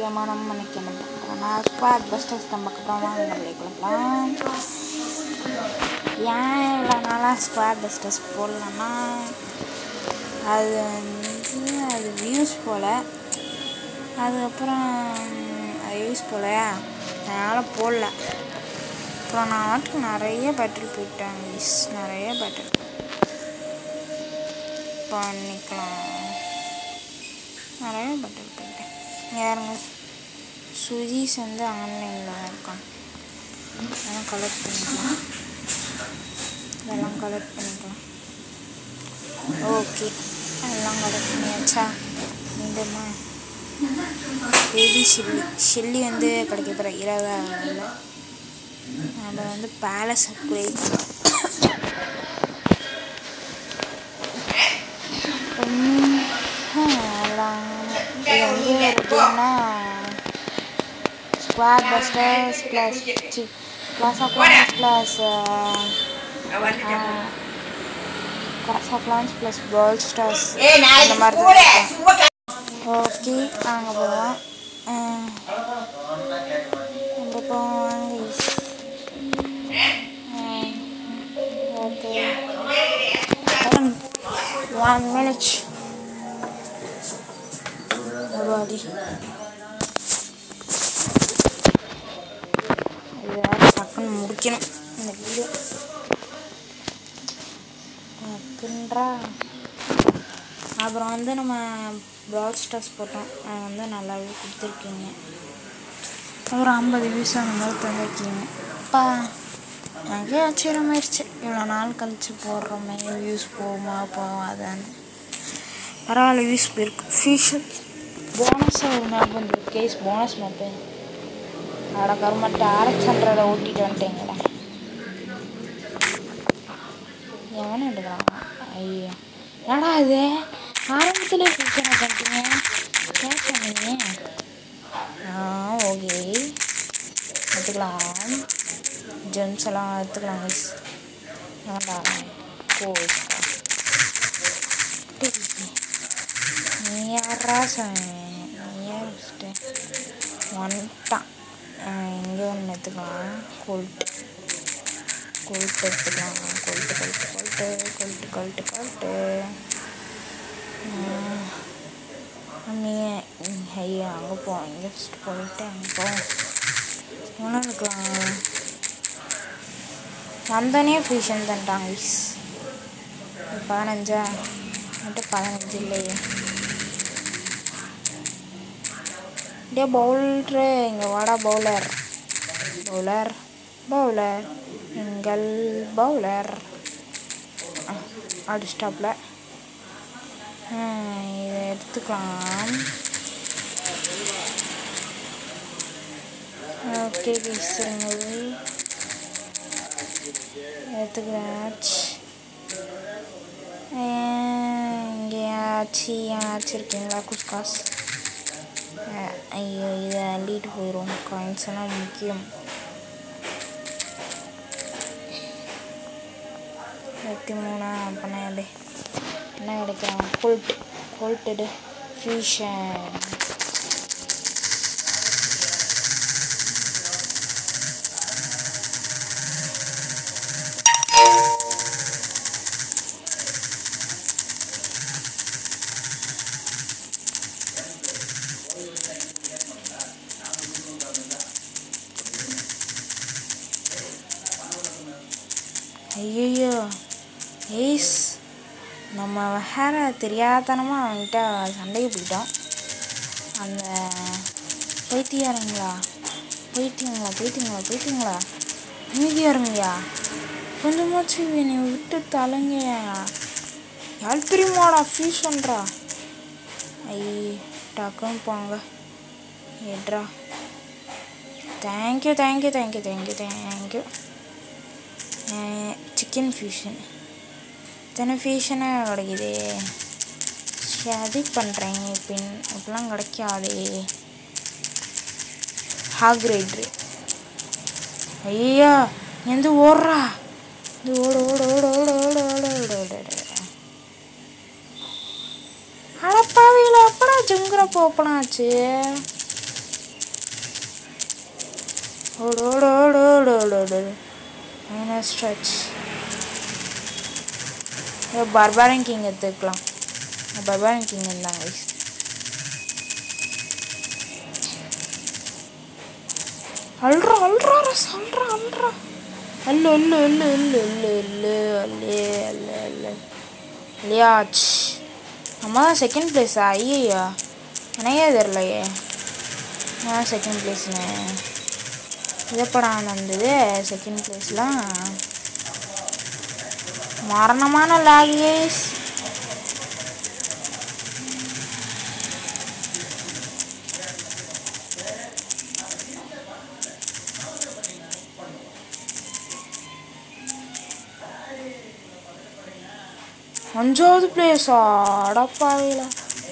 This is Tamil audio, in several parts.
ஓகேம்மா நம்ம இன்னைக்கு என்ன பார்க்குறோம்னா ஸ்குவாட் பஸ்டர்ஸ் தான் பார்க்க போகிறோம் நம்மளே கொடுக்கலாம் ஏன் இவ்வளோ நாளாக ஸ்குவாட் பஸ்டர்ஸ் போடலன்னா அது வந்து அது வியூஸ் போல் அதுக்கப்புறம் அது வியூஸ் போலையா அதனால் போடல அப்புறம் நான் வாட்டுக்கு நிறைய பேட்டில் போயிட்டேன் கைஸ் நிறைய பேட்டில் பண்ணிக்கலாம் நிறைய பேட்டில் போயிட்டேன் யாருங்க சுதீஷ் வந்து ஆன்லைனில் இருக்கான் அதெல்லாம் கலெக்ட் பண்ணிக்கலாம் இதெல்லாம் கலெக்ட் பண்ணிக்கலாம் ஓகே அதெல்லாம் கலெக்ட் பண்ணியாச்சா மீண்டுமா பேபி ஷெல்லி ஷெல்லி வந்து கிடைக்க போகிற இருபதாயிரம் நம்ம வந்து பேலஸ் அப்கிரேட் எல்லாம் இது வந்து எப்படின்னா Squad Busters plus Clash of Clans plus Clash of Clans plus Brawl Stars அந்த மாதிரி தான் இருக்கும். ஓகே அங்கே போகலாம் நம்ம போவாங்க ஓகே ஒன் மினிட் அடி இது வேறு டக்குன்னு முடிக்கணும் இந்த வீடியோ டக்குன்றா அப்புறம் வந்து நம்ம ப்ராட் ஸ்டார்ஸ் போட்டோம் அது வந்து நல்லாவே கொடுத்துருக்கீங்க ஒரு ஐம்பது வியூஸ் அந்த மாதிரி தந்திருக்கீங்க அப்பா எனக்கே ஆச்சரியமாயிருச்சு இவ்வளோ நாள் கழிச்சு போடுறோமே வியூஸ் போகுமா போகாதான்னு பரவாயில்ல வியூஸ் போயிருக்கு ஃபியூச்சர் போனஸாக ஒரு மேப் வந்து கேஸ் போனஸ் மேப்பு அட கருமட்ட ஆரச்சன்றதை ஓட்டிட்டு வந்துட்டேங்கடா எவனை எடுக்கிறான் ஐயோ என்னடா இது ஆரம்பத்திலே ஃபியூச்சரை பண்ணிட்டீங்க ஏன் சொன்னீங்க ஆ ஓகே எடுத்துக்கலாம் ஜெம்ஸ் எல்லாம் எடுத்துக்கலாம் மிஸ் ஏன்டா கோவிஸ்கா நீ யாரா சொன்ன நீ யார் ஃபஸ்ட்டு வந்துட்டான் இங்கே ஒன்று எடுத்துக்கலாம் கோல்ட்டு கொல்ட்டு எடுத்துக்கலாம் கொல்ட்டு கொல்ட்டு கொல்ட்டு கொல்ட்டு கொல்ட்டு கொல்ட்டு நீ ஐயா அங்கே போ இங்கே ஃபஸ்ட்டு போயிட்டு அங்கே போ ஒன்றும் இருக்கலாம் வந்தோடனே ஃபியூஷன் தந்துட்டாங்க மிஸ் பதினஞ்சா மட்டும் பதினஞ்சு இல்லையே டே பவுல்ட்ரு இங்கே வாடா பவுலர் பவுலர் பவுலர் எங்கள் பவுலர் அடிச்சிட்டாப்ல இதை எடுத்துக்கலாம் ஓகே பேசுகிறேங்க எடுத்துக்கிறாச்சு எங்கேயாச்சு ஏனாச்சும் இருக்கீங்களா குஸ்காஸ் ஐயோ இதை அள்ளிட்டு போயிடும் காயின்ஸ் எல்லாம் முக்கியம் இருபத்தி மூணா அப்படின்னா எப்படி என்ன கிடைக்கிறான் கொல்ட் கொல்ட்டு ஃபியூஷன் ஐயோ ஏய்ஸ் நம்ம வேற தெரியாதனமாக அவன்கிட்ட சண்டைக்கு போயிட்டோம் அந்த பைத்தியாருங்களா போயிட்டீங்களா போயிட்டீங்களா போயிட்டீங்களா மீதியாருங்கய்யா கொஞ்சமாச்சும் என்னை விட்டு தலைங்கய்யா யார் தெரியுமாடா ஃபீஸ் பண்ணுறா ஐ டக்குன்னு போங்க ஏட்ரா thank you thank you thank you thank you thank you chicken fusion இத்தனை ஃபியூஷனாக கிடைக்குது அது பண்ணுறேன் பின் இப்படிலாம் கிடைக்காதே ஹாக்ரேட்ரு ஐயா எந்த ஓடுறா இந்த ஓடு ஓடு ஓடு ஓடு ஓடு ஓடு ஓடு ஓடு ஓடு அடப்பாவியில் அப்படா ஜங்குற போப்பனாச்சு ஓடு ஓடு ஓடு ஓடு ஓடு ஓடு மைனஸ் ஸ்ட்ரெச் பர்பாரன் கிங் எடுத்துக்கலாம் பர்பாரன் கிங் இருந்தாங்க guys. அல்றா அல்றா ரஸ் அல்றா அல்றா அல்லு அல்லு அல்லு அல்லு அல்லு அல்லு அல்லு அல்லு அல்லு இல்லையாச் நம்ம தான் செகண்ட் பிளேஸா ஐயா எனக்கே தெரிலையே நான் செகண்ட் பிளேஸ்னு இதப்படம் வந்தது செகண்ட் பிளேஸ்லாம் மரணமான லாகேஸ் அஞ்சாவது பிளேஸா அடப்பாவையில்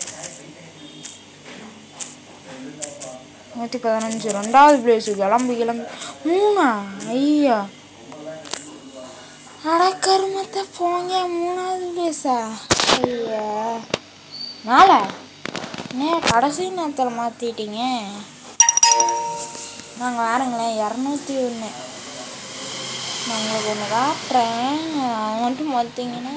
நூற்றி பதினஞ்சு ரெண்டாவது பிளேஸு கிளம்பி கிளம்பி மூணா ஐயா அடக்கருமத்தை போங்க மூணாவது பிளேஸா ஐயா நாளா என்ன கடைசி நேரத்தில் மாற்றிட்டீங்க நாங்கள் வேறுங்களேன் இரநூத்தி ஒன்று நான் உங்களுக்கு ஒன்று காட்டுறேன் அது மட்டும் பார்த்தீங்கன்னா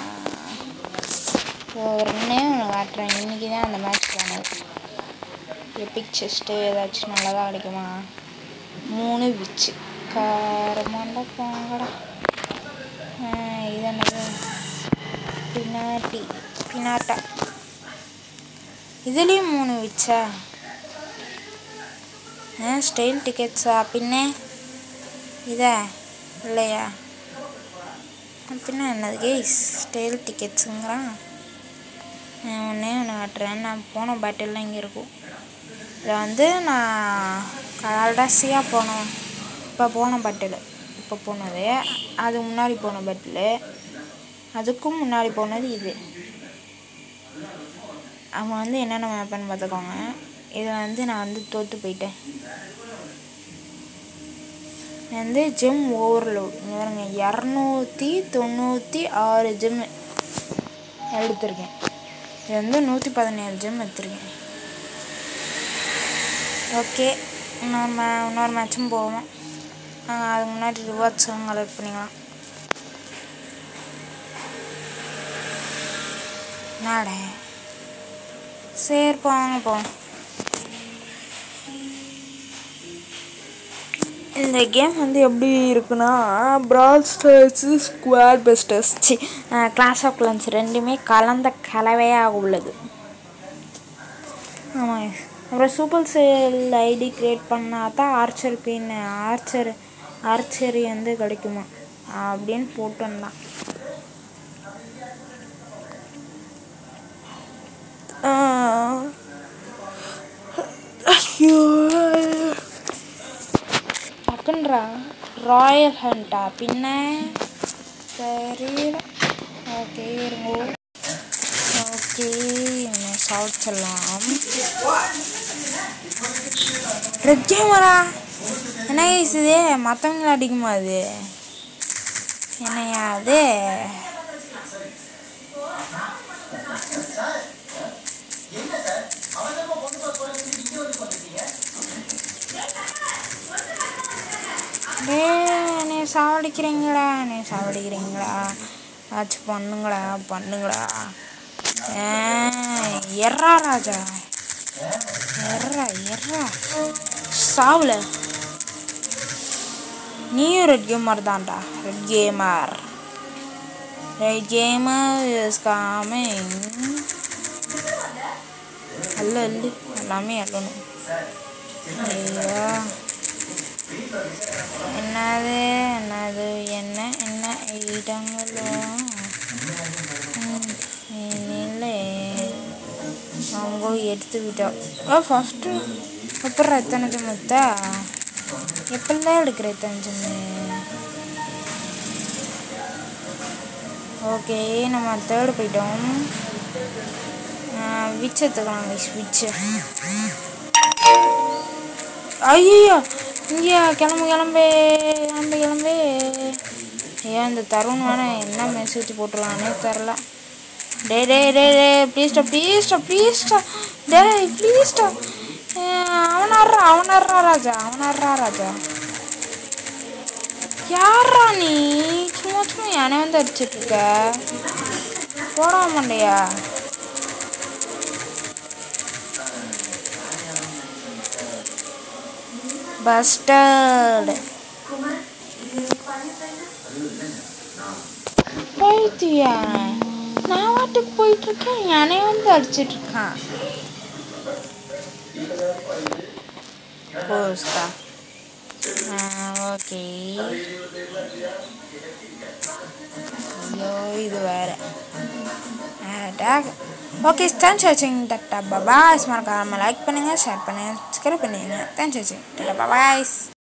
ஒன்றே ஒன்று காட்டுறேன் இன்றைக்கி தான் அந்த மேட்ச் போனது எபிக் செஸ்ட்டு ஏதாச்சும் நல்லதாக கிடைக்குமா மூணு விச்சு காரமாண்டா போங்கடா இது என்னது பின்னாட்டி பின்னாட்டா இதுலேயும் மூணு விச்சா ஆ ஸ்டைல் டிக்கெட்ஸா பின்னே இதா இல்லையா பின்ன என்னது கேஸ் ஸ்டைல் டிக்கெட்ஸுங்கிறான் ஒன்றே ஒன்று காட்டுறேன் நான் போன பேட்டில்லாம் இங்கே இருக்கும் இதில் வந்து நான் கடைசியாக போனோம் இப்போ போன பட்டில் இப்போ போனது அது முன்னாடி போன பட்டில் அதுக்கும் முன்னாடி போனது இது அவங்க வந்து என்னென்ன மேப்பன்னு பார்த்துக்கோங்க இதில் வந்து நான் வந்து தோற்று போயிட்டேன் வந்து ஜிம் ஓவர்லோட் இங்கே பாருங்க இரநூத்தி தொண்ணூற்றி ஆறு ஜிம் எடுத்திருக்கேன் இது வந்து நூற்றி பதினேழு ஜிம் எடுத்திருக்கேன் ஓகே இன்னொரு மே இன்னொரு மேட்சும் போவோம் அதுக்கு முன்னாடி ரிவார்ட்ஸ்லாம் கலெக்ட் பண்ணிக்கலாம் நாடே சரி போங்க போவோம் இந்த கேம் வந்து எப்படி இருக்குன்னா ப்ரால் ஸ்டார்ஸு ஸ்குவாட் பெஸ்டர்ஸ் சி கிளாஸ் ஆஃப் கிளன்ஸ் ரெண்டுமே கலந்த கலவையாக உள்ளது ஆமாம் அப்புறம் சூப்பர் செல் ஐடி க்ரியேட் பண்ணால் தான் ஆர்ச்சர் குயின் ஆர்ச்சர் ஆர்ச்சரி வந்து கிடைக்குமா அப்படின்னு போட்டுருந்தான் ஐயோ டக்குன்றா ராயல் ஹண்டா பின்ன தெரியல ஓகே இருங்கோ ஓகே சாப்பிடலாம் ரெட் கேமரா என்ன கேஸ் இது மற்றவங்கள அடிக்குமா அது என்னையா அது டே நீ சாவடிக்கிறீங்களா நீ சாவடிக்கிறீங்களா ஆச்சு பண்ணுங்களா பண்ணுங்களா எர்ரா ராஜா எர்ரா எர்ரா சாவுல நீயும் ரெட் கேமர் தான்டா red gamer red gamer is coming அல்ல அல்லு எல்லாமே அள்ளணும் ஐயோ என்னது என்னது என்ன என்ன இடங்களும் இல்லை அவங்க எடுத்து விட்டோம் ஓ ஃபஸ்ட்டு அப்புறம் எத்தனை ஜம்முத்தா எப்பெல்லாம் எடுக்கிற எத்தனை ஜம்மு ஓகே நம்ம தேர்டு போயிட்டோம் விச் எடுத்துக்கலாம் கைஸ் விச்சு ஐயோ இங்கேயா கிளம்பு கிளம்பு கிளம்பு கிளம்பு ஏன் இந்த தருண் வேணா என்ன மெசேஜ் போட்டுருவானே தெரில டே டே டே டே ப்ளீஸ்டா ப்ளீஸ்டா ப்ளீஸ்டா டே ப்ளீஸ்டா அவனாடுறா அவனாடுறா ராஜா அவனாடுறா ராஜா யாரா நீ சும்மா சும்மா என்னை வந்து அடிச்சிட்டு இருக்க போட மாட்டியா பஸ்டர்டு போயிட்டியா நான் வாட்டுக்கு போயிட்டு இருக்கேன் என்னைய வந்து அடிச்சிட்டு இருக்கான் போஸ்டா ஓகே ஐயோ இது வேற டேக் ஓகே தேங்க்ஸ் வாட்சிங் டாட்டா பபாய்ஸ் மறக்காம லைக் பண்ணுங்கள் ஷேர் பண்ணுங்கள் சப்ஸ்கிரைப் பண்ணுங்க தேங்க்ஸ் வாட்சிங் டாட்டா பபாய்ஸ்